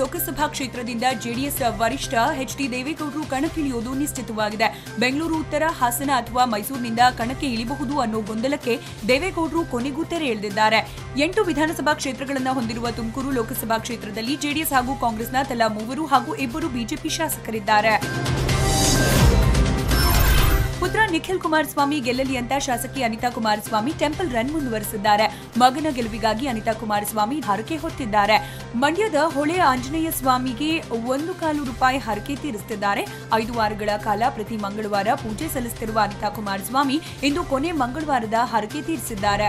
ಲೋಕಸಭಾ ಕ್ಷೇತ್ರದಿಂದ ಜೆಡಿಎಸ್ ವರಿಷ್ಠ H D ದೇವೇಗೌಡರು ಕಣಕ್ಕಿಳಿಯುವುದು ನಿಶ್ಚಿತವಾಗಿದೆ ಬೆಂಗಳೂರು ಉತ್ತರ ಹಾಸನ ಅಥವಾ ಮೈಸೂರಿನಿಂದ ಕಣಕ್ಕೆ ಇಳಿಬಹುದು ಅನ್ನೋ ಗೊಂದಲಕ್ಕೆ ದೇವೇಗೌಡರು ಕೊನೆಗೂ ತೆರೆ ಎಳೆದಿದ್ದಾರೆ ಎಂಟು ವಿಧಾನಸಭಾ ಕ್ಷೇತ್ರಗಳನ್ನು ಹೊಂದಿರುವ ತುಮಕೂರು ಲೋಕಸಭಾ ಕ್ಷೇತ್ರದಲ್ಲಿ ಜೆಡಿಎಸ್ ಹಾಗೂ ಕಾಂಗ್ರೆಸ್ನ ತಲಾ ಮೂವರು ಹಾಗೂ ಇಬ್ಬರು ಬಿಜೆಪಿ ಶಾಸಕರಿದ್ದಾರೆ ಪುತ್ರ ನಿಖಿಲ್ ಕುಮಾರಸ್ವಾಮಿ ಗೆಲ್ಲಲಿ ಅಂತ ಶಾಸಕಿ ಅನಿತಾ ಕುಮಾರಸ್ವಾಮಿ ಟೆಂಪಲ್ ರನ್ ಮುಂದುವರೆಸಿದ್ದಾರೆ ಮಗನ ಗೆಲುವಿಗಾಗಿ ಅನಿತಾ ಕುಮಾರಸ್ವಾಮಿ ಹರಕೆ ಹೊತ್ತಿದ್ದಾರೆ ಮಂಡ್ಯದ ಹೊಳೆ ಆಂಜನೇಯ ಸ್ವಾಮಿಗೆ ಒಂದು ಕಾಲು ರೂಪಾಯಿ ಹರಕೆ ತೀರಿಸುತ್ತಿದ್ದಾರೆ ಐದು ವಾರಗಳ ಕಾಲ ಪ್ರತಿ ಮಂಗಳವಾರ ಪೂಜೆ ಸಲ್ಲಿಸುತ್ತಿರುವ ಅನಿತಾ ಕುಮಾರಸ್ವಾಮಿ ಇಂದು ಕೊನೆ ಮಂಗಳವಾರದ ಹರಕೆ ತೀರಿಸಿದ್ದಾರೆ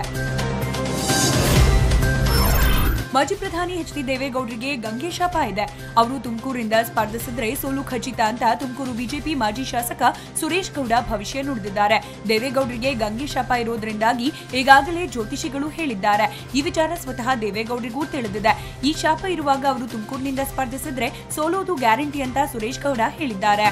ಮಾಜಿ ಪ್ರಧಾನಿ ಎಚ್ ಡಿ ದೇವೇಗೌಡರಿಗೆ ಗಂಗೆ ಶಾಪ ಇದೆ ಅವರು ತುಮಕೂರಿಂದ ಸ್ಪರ್ಧಿಸಿದ್ರೆ ಸೋಲು ಖಚಿತ ಅಂತ ತುಮಕೂರು ಬಿಜೆಪಿ ಮಾಜಿ ಶಾಸಕ ಸುರೇಶ್ ಗೌಡ ಭವಿಷ್ಯ ನುಡಿದಿದ್ದಾರೆ ದೇವೇಗೌಡರಿಗೆ ಗಂಗೆ ಶಾಪ ಇರೋದ್ರಿಂದಾಗಿ ಈಗಾಗಲೇ ಜ್ಯೋತಿಷಿಗಳು ಹೇಳಿದ್ದಾರೆ ಈ ವಿಚಾರ ಸ್ವತಃ ದೇವೇಗೌಡರಿಗೂ ತಿಳಿದಿದೆ ಈ ಶಾಪ ಇರುವಾಗ ಅವರು ತುಮಕೂರಿನಿಂದ ಸ್ಪರ್ಧಿಸಿದ್ರೆ ಸೋಲೋದು ಗ್ಯಾರಂಟಿ ಅಂತ ಸುರೇಶ್ ಗೌಡ ಹೇಳಿದ್ದಾರೆ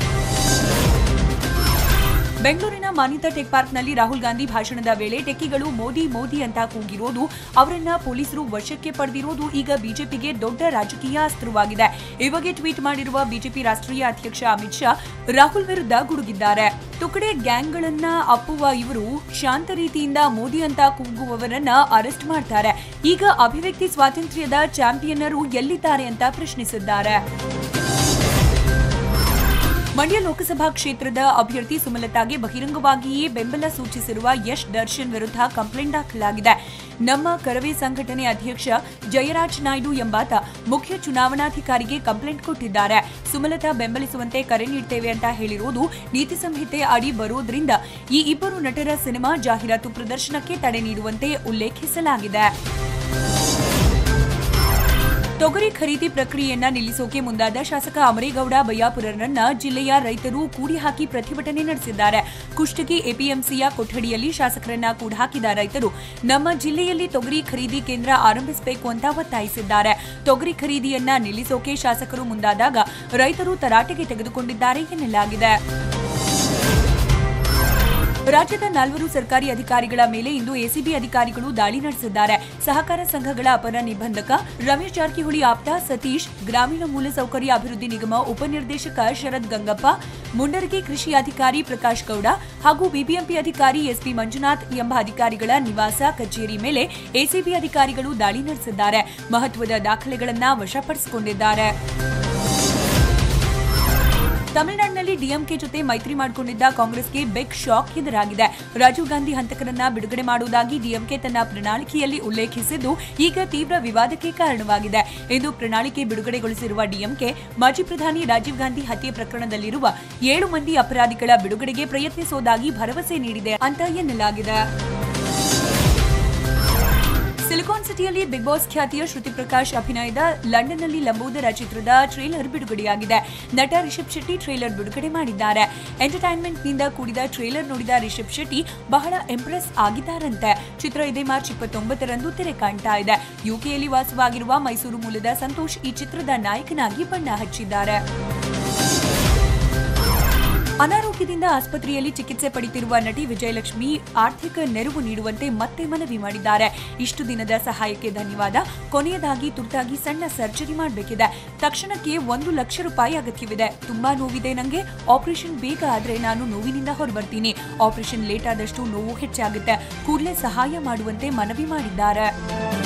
ಬೆಂಗಳೂರಿನ ಮಾನ್ಯತಾ ಟೆಕ್ ಪಾರ್ಕ್ನಲ್ಲಿ ರಾಹುಲ್ ಗಾಂಧಿ ಭಾಷಣದ ವೇಳೆ ಟೆಕ್ಕಿಗಳು ಮೋದಿ ಮೋದಿ ಅಂತ ಕೂಗಿರೋದು ಅವರನ್ನ ಪೊಲೀಸರು ವಶಕ್ಕೆ ಪಡೆದಿರೋದು ಈಗ ಬಿಜೆಪಿಗೆ ದೊಡ್ಡ ರಾಜಕೀಯ ಅಸ್ತ್ರವಾಗಿದೆ ಈ ಬಗ್ಗೆ ಟ್ವೀಟ್ ಮಾಡಿರುವ ಬಿಜೆಪಿ ರಾಷ್ಟ್ರೀಯ ಅಧ್ಯಕ್ಷ ಅಮಿತ್ ಶಾ ರಾಹುಲ್ ವಿರುದ್ಧ ಗುಡುಗಿದ್ದಾರೆ ತುಕಡೆ ಗ್ಯಾಂಗ್ಗಳನ್ನ ಅಪ್ಪುವ ಇವರು ಶಾಂತ ರೀತಿಯಿಂದ ಮೋದಿ ಅಂತ ಕೂಗುವವರನ್ನ ಅರೆಸ್ಟ್ ಮಾಡ್ತಾರೆ ಈಗ ಅಭಿವ್ಯಕ್ತಿ ಸ್ವಾತಂತ್ರ್ಯದ ಚಾಂಪಿಯನ್ನರು ಎಲ್ಲಿದ್ದಾರೆ ಅಂತ ಪ್ರಶ್ನಿಸಿದ್ದಾರೆ ಮಂಡ್ಯ ಲೋಕಸಭಾ ಕ್ಷೇತ್ರದ ಅಭ್ಯರ್ಥಿ ಸುಮಲತಾಗೆ ಬಹಿರಂಗವಾಗಿಯೇ ಬೆಂಬಲ ಸೂಚಿಸಿರುವ ಯಶ್ ದರ್ಶನ್ ವಿರುದ್ಧ ಕಂಪ್ಲೇಂಟ್ ದಾಖಲಾಗಿದೆ ನಮ್ಮ ಕರವೇ ಸಂಘಟನೆ ಅಧ್ಯಕ್ಷ ಜಯರಾಜ್ ನಾಯ್ಡು ಎಂಬಾತ ಮುಖ್ಯ ಚುನಾವಣಾಧಿಕಾರಿಗೆ ಕಂಪ್ಲೇಂಟ್ ಕೊಟ್ಟಿದ್ದಾರೆ ಸುಮಲತಾ ಬೆಂಬಲಿಸುವಂತೆ ಕರೆ ನೀಡ್ತೇವೆ ಅಂತ ಹೇಳಿರುವುದು ನೀತಿ ಸಂಹಿತೆ ಅಡಿ ಬರೋದ್ರಿಂದ ಈ ಇಬ್ಬರು ನಟರ ಸಿನಿಮಾ ಜಾಹೀರಾತು ಪ್ರದರ್ಶನಕ್ಕೆ ತಡೆ ನೀಡುವಂತೆ ಉಲ್ಲೇಖಿಸಲಾಗಿದೆ ತೊಗರಿ ಖರೀದಿ ಪ್ರಕ್ರಿಯೆಯನ್ನ ನಿಲ್ಲಿಸೋಕೆ ಮುಂದಾದ ಶಾಸಕ ಅಮರೇಗೌಡ ಬಯ್ಯಾಪುರರನ್ನ ಜಿಲ್ಲೆಯ ರೈತರು ಕೂಡಿ ಹಾಕಿ ಪ್ರತಿಭಟನೆ ನಡೆಸಿದ್ದಾರೆ ಕುಷ್ಟಗಿ ಎಪಿಎಂಸಿಯ ಕೊಠಡಿಯಲ್ಲಿ ಶಾಸಕರನ್ನ ಕೂಡಹಾಕಿದ ರೈತರು ನಮ್ಮ ಜಿಲ್ಲೆಯಲ್ಲಿ ತೊಗರಿ ಖರೀದಿ ಕೇಂದ್ರ ಆರಂಭಿಸಬೇಕು ಅಂತ ಒತ್ತಾಯಿಸಿದ್ದಾರೆ ತೊಗರಿ ಖರೀದಿಯನ್ನ ನಿಲ್ಲಿಸೋಕೆ ಶಾಸಕರು ಮುಂದಾದಾಗ ರೈತರು ತರಾಟೆಗೆ ತೆಗೆದುಕೊಂಡಿದ್ದಾರೆ ಎನ್ನಲಾಗಿದೆ ರಾಜ್ಯದ ನಾಲ್ವರು ಸರ್ಕಾರಿ ಅಧಿಕಾರಿಗಳ ಮೇಲೆ ಇಂದು ಎಸಿಬಿ ಅಧಿಕಾರಿಗಳು ದಾಳಿ ನಡೆಸಿದ್ದಾರೆ ಸಹಕಾರ ಸಂಘಗಳ ಅಪರ ನಿಬಂಧಕ ರಮೇಶ್ ಜಾರಕಿಹೊಳಿ ಆಪ್ತ ಸತೀಶ್ ಗ್ರಾಮೀಣ ಮೂಲಸೌಕರ್ಯ ಅಭಿವೃದ್ಧಿ ನಿಗಮ ಉಪನಿರ್ದೇಶಕ ಶರದ್ ಗಂಗಪ್ಪ ಮುಂಡರಗಿ ಕೃಷಿ ಅಧಿಕಾರಿ ಪ್ರಕಾಶ್ ಗೌಡ ಹಾಗೂ ಬಿಬಿಎಂಪಿ ಅಧಿಕಾರಿ ಎಸ್ಪಿ ಮಂಜುನಾಥ್ ಎಂಬ ಅಧಿಕಾರಿಗಳ ನಿವಾಸ ಕಚೇರಿ ಮೇಲೆ ಎಸಿಬಿ ಅಧಿಕಾರಿಗಳು ದಾಳಿ ನಡೆಸಿದ್ದಾರೆ ಮಹತ್ವದ ದಾಖಲೆಗಳನ್ನ ವಶಪಡಿಸಿಕೊಂಡಿದ್ದಾರೆ ತಮಿಳುನಾಡಿನಲ್ಲಿ ಡಿಎಂಕೆ ಜೊತೆ ಮೈತ್ರಿ ಮಾಡಿಕೊಂಡಿದ್ದ ಕಾಂಗ್ರೆಸ್ಗೆ ಬೆಗ್ ಶಾಕ್ ಎದುರಾಗಿದೆ ರಾಜೀವ್ ಗಾಂಧಿ ಹಂತಕರನ್ನ ಬಿಡುಗಡೆ ಮಾಡುವುದಾಗಿ ಡಿಎಂಕೆ ತನ್ನ ಪ್ರಣಾಳಿಕೆಯಲ್ಲಿ ಉಲ್ಲೇಖಿಸಿದ್ದು ಈಗ ತೀವ್ರ ವಿವಾದಕ್ಕೆ ಕಾರಣವಾಗಿದೆ ಇಂದು ಪ್ರಣಾಳಿಕೆ ಬಿಡುಗಡೆಗೊಳಿಸಿರುವ ಡಿಎಂಕೆ ಮಾಜಿ ಪ್ರಧಾನಿ ರಾಜೀವ್ ಗಾಂಧಿ ಹತ್ಯೆ ಪ್ರಕರಣದಲ್ಲಿರುವ ಏಳು ಮಂದಿ ಅಪರಾಧಿಗಳ ಬಿಡುಗಡೆಗೆ ಪ್ರಯತ್ನಿಸುವುದಾಗಿ ಭರವಸೆ ನೀಡಿದೆ ಅಂತ ಎನ್ನಲಾಗಿದೆ ಸಿಲಿಕಾನ್ ಸಿಟಿಯಲ್ಲಿ ಬಿಗ್ ಬಾಸ್ ಖ್ಯಾತಿಯ ಶ್ರುತಿ ಪ್ರಕಾಶ್ ಅಭಿನಯದ ಲಂಡನ್ನಲ್ಲಿ ಲಂಬೋದರ ಚಿತ್ರದ ಟ್ರೇಲರ್ ಬಿಡುಗಡೆಯಾಗಿದೆ ನಟ ರಿಷಬ್ ಶೆಟ್ಟಿ ಟ್ರೇಲರ್ ಬಿಡುಗಡೆ ಮಾಡಿದ್ದಾರೆ ಎಂಟರ್ಟೈನ್ಮೆಂಟ್ನಿಂದ ಕೂಡಿದ ಟ್ರೇಲರ್ ನೋಡಿದ ರಿಷಬ್ ಶೆಟ್ಟಿ ಬಹಳ ಇಂಪ್ರೆಸ್ ಆಗಿದ್ದಾರಂತೆ ಚಿತ್ರ ಇದೇ ಮಾರ್ಚ್ ಇಪ್ಪತ್ತೊಂಬತ್ತರಂದು ತೆರೆ ಕಾಣ್ತಾ ಇದೆ ಯುಕೆಯಲ್ಲಿ ವಾಸವಾಗಿರುವ ಮೈಸೂರು ಮೂಲದ ಸಂತೋಷ್ ಈ ಚಿತ್ರದ ನಾಯಕನಾಗಿ ಬಣ್ಣ ಹಚ್ಚಿದ್ದಾರೆ ಅನಾರೋಗ್ಯದಿಂದ ಆಸ್ಪತ್ರೆಯಲ್ಲಿ ಚಿಕಿತ್ಸೆ ಪಡೆಯುತ್ತಿರುವ ನಟಿ ವಿಜಯಲಕ್ಷ್ಮಿ ಆರ್ಥಿಕ ನೆರವು ನೀಡುವಂತೆ ಮತ್ತೆ ಮನವಿ ಮಾಡಿದ್ದಾರೆ ಇಷ್ಟು ದಿನದ ಸಹಾಯಕ್ಕೆ ಧನ್ಯವಾದ ಕೊನೆಯದಾಗಿ ತುರ್ತಾಗಿ ಸಣ್ಣ ಸರ್ಜರಿ ಮಾಡಬೇಕಿದೆ ತಕ್ಷಣಕ್ಕೆ ಒಂದು ಲಕ್ಷ ರೂಪಾಯಿ ಅಗತ್ಯವಿದೆ ತುಂಬಾ ನೋವಿದೆ ನಂಗೆ ಆಪರೇಷನ್ ಬೇಗ ಆದ್ರೆ ನಾನು ನೋವಿನಿಂದ ಹೊರಬರ್ತೀನಿ ಆಪರೇಷನ್ ಲೇಟ್ ಆದಷ್ಟು ನೋವು ಹೆಚ್ಚಾಗುತ್ತೆ ಕೂಡಲೇ ಸಹಾಯ ಮಾಡುವಂತೆ ಮನವಿ ಮಾಡಿದ್ದಾರೆ